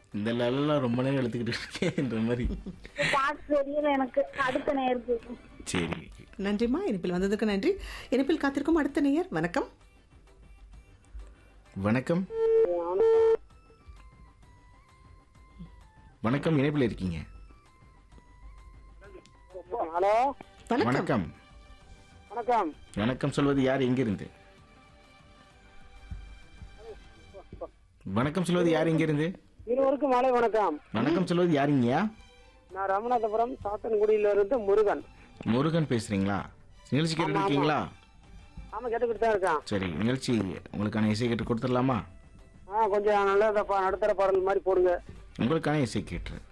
இந்த லெல்லாம் ரொம்ப நேரம் எடுத்துக்கிட்டு இருக்கேன்ற மாதிரி பாட்டு தெரியல எனக்கு அடுத்த நேருக்கு சரி நன்றிம்மா இனிப்பில் வந்ததுக்கு நன்றி இனிப்பில் காத்திருக்கும் அடுத்த நேயர் வணக்கம் வணக்கம் வணக்கம் இணைப்பில் இருக்கீங்க ஹலோ வணக்கம் வணக்கம் வணக்கம் வணக்கம் சொல்வது யார் எங்கிருந்து வணக்கம் சொல்வது யார் எங்கிருந்து இருவருக்கும் மாலை வணக்கம் வணக்கம் சொல்வது யாருங்கய்யா நான் ராமநாதபுரம் சாத்தன்குடியில இருந்து முருகன் முருகன் பேசுறீங்களா நிகழ்ச்சி கேட்டு இருக்கீங்களா ஆமா கேட்டுக்கிட்டு தான் இருக்கேன் சரி நிகழ்ச்சி உங்களுக்கான இசை கேட்டு கொடுத்துடலாமா ஆ கொஞ்சம் நல்ல நடுத்தர பாடல் மாதிரி போடுங்க உங்களுக்கான இசை கேட்டு